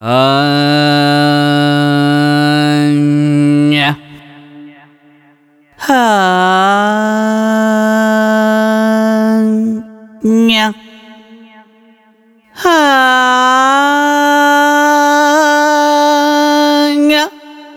Anya. Anya. Anya.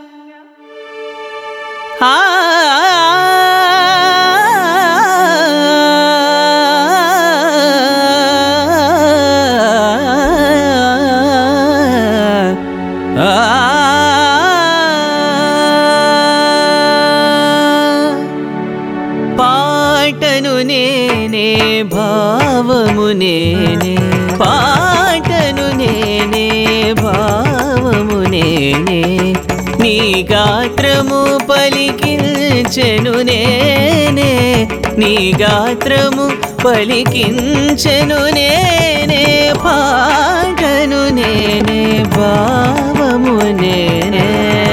పాటను నేనే భావము నేనే పాటను నేనే భావము నేనే నీ గాత్రము పలికించెను నేనే నీ గాత్రము పలికించెను నేనే పాటను నేనే భావము నేనే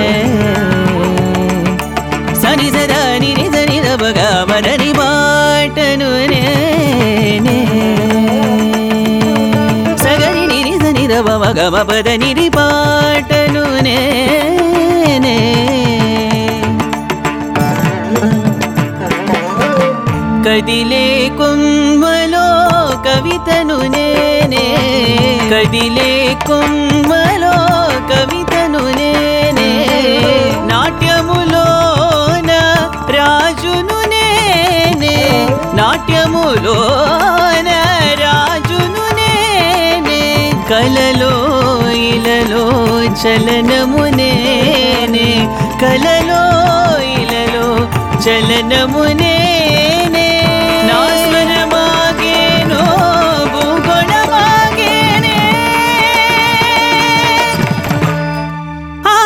సని సదని నిదని రబగా మరని బాటను నేనే సగని నిని సని రబ మగ మపద నిరి పాటను నేనే కదిలే కొమ్మలో కవితను నేనే కదిలే కొమ్మలో కవితను నేనే నాట్యములోన రాజును నేనే నాట్యములోన రాజును నేనే కలలో ఇలలో చలనము నేనే కలలో ఇలలో చలనము నేనే నా స్వరమాగేనో భూగోళమాగేనే ఆ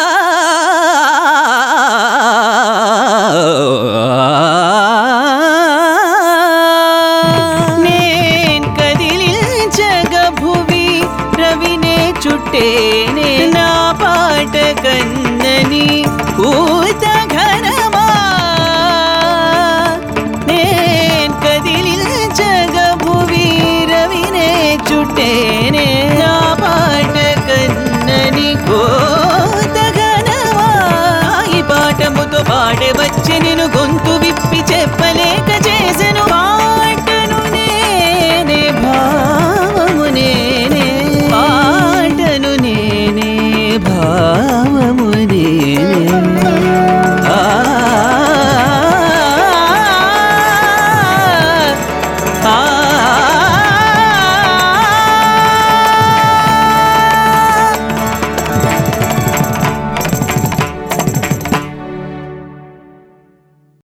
నేను కదిలించగ భువి రవినే చుట్టేనే నా పాట కన్నని ఊత ఘనమా నేను కదిలించగ భువి రవినే చుట్టేనే నా పాట కన్నని కోత ఘనమా ఈ పాఠముతో పాడే వచ్చి నేను గొంతు